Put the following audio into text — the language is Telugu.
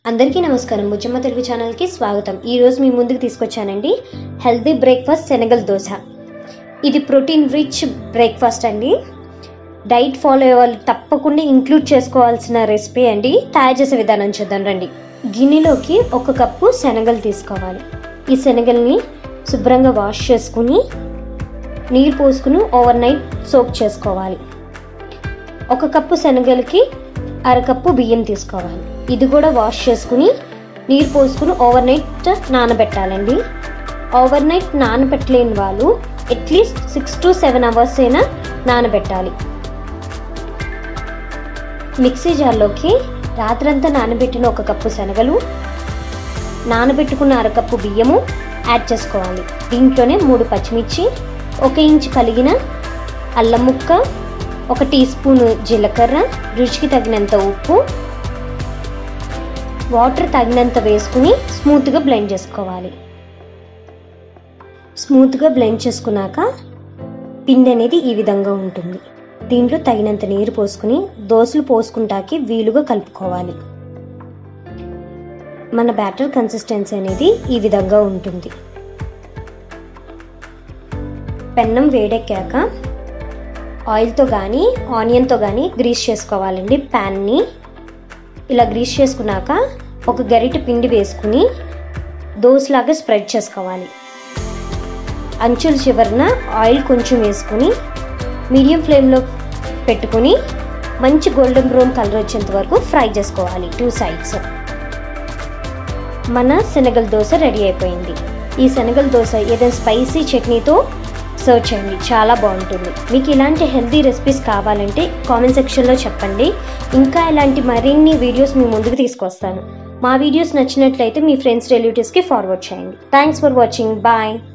అందరికీ నమస్కారం బుజ్జమ్మ తెలుగు ఛానల్కి స్వాగతం ఈరోజు మీ ముందుకు తీసుకొచ్చానండి హెల్తీ బ్రేక్ఫాస్ట్ శనగల దోశ ఇది ప్రోటీన్ రిచ్ బ్రేక్ఫాస్ట్ అండి డైట్ ఫాలో అయ్యే వాళ్ళు తప్పకుండా ఇంక్లూడ్ చేసుకోవాల్సిన రెసిపీ అండి తయారు చేసే విధానం చూద్దాం రండి గిన్నెలోకి ఒక కప్పు శనగలు తీసుకోవాలి ఈ శనగల్ని శుభ్రంగా వాష్ చేసుకుని నీరు పోసుకుని ఓవర్ నైట్ సోక్ చేసుకోవాలి ఒక కప్పు శనగలకి అరకప్పు బియ్యం తీసుకోవాలి ఇది కూడా వాష్ చేసుకుని నీరు పోసుకుని ఓవర్ నైట్ నానబెట్టాలండి ఓవర్ నైట్ నానబెట్టలేని వాళ్ళు at least six to seven hours అయినా నానబెట్టాలి మిక్సీ జార్లోకి రాత్రంతా నానబెట్టిన ఒక కప్పు శనగలు నానబెట్టుకున్న అరకప్పు బియ్యము యాడ్ చేసుకోవాలి దీంట్లోనే మూడు పచ్చిమిర్చి ఒక ఇంచు కలిగిన అల్లం ముక్క ఒక టీ స్పూన్ జీలకర్ర రుచికి తగినంత ఉప్పు వాటర్ తగినంత వేసుకుని స్మూత్గా బ్లెండ్ చేసుకోవాలి స్మూత్గా బ్లెండ్ చేసుకున్నాక పిండి అనేది ఈ విధంగా ఉంటుంది దీంట్లో తగినంత నీరు పోసుకుని దోశలు పోసుకుంటాకి వీలుగా కలుపుకోవాలి మన బ్యాటర్ కన్సిస్టెన్సీ అనేది ఈ విధంగా ఉంటుంది పెన్నం వేడెక్కాక ఆయిల్తో కానీ ఆనియన్తో కానీ గ్రీస్ చేసుకోవాలండి ప్యాన్ని ఇలా గ్రీస్ చేసుకున్నాక ఒక గరిటె పిండి వేసుకుని దోశలాగా స్ప్రెడ్ చేసుకోవాలి అంచుల చివరన ఆయిల్ కొంచెం వేసుకుని మీడియం ఫ్లేమ్లో పెట్టుకుని మంచి గోల్డెన్ బ్రౌన్ కలర్ వచ్చేంత వరకు ఫ్రై చేసుకోవాలి టూ సైడ్స్ మన శనగల దోశ రెడీ అయిపోయింది ఈ శనగల దోశ ఏదైనా స్పైసీ చట్నీతో సర్వ్ చేయండి చాలా బాగుంటుంది మీకు ఇలాంటి హెల్తీ రెసిపీస్ కావాలంటే కామెంట్ సెక్షన్లో చెప్పండి ఇంకా ఇలాంటి మరిన్ని వీడియోస్ మీ ముందుకు తీసుకొస్తాను మా వీడియోస్ నచ్చినట్లయితే మీ ఫ్రెండ్స్ రిలేటివ్స్కి ఫార్వర్డ్ చేయండి థ్యాంక్స్ ఫర్ వాచింగ్ బాయ్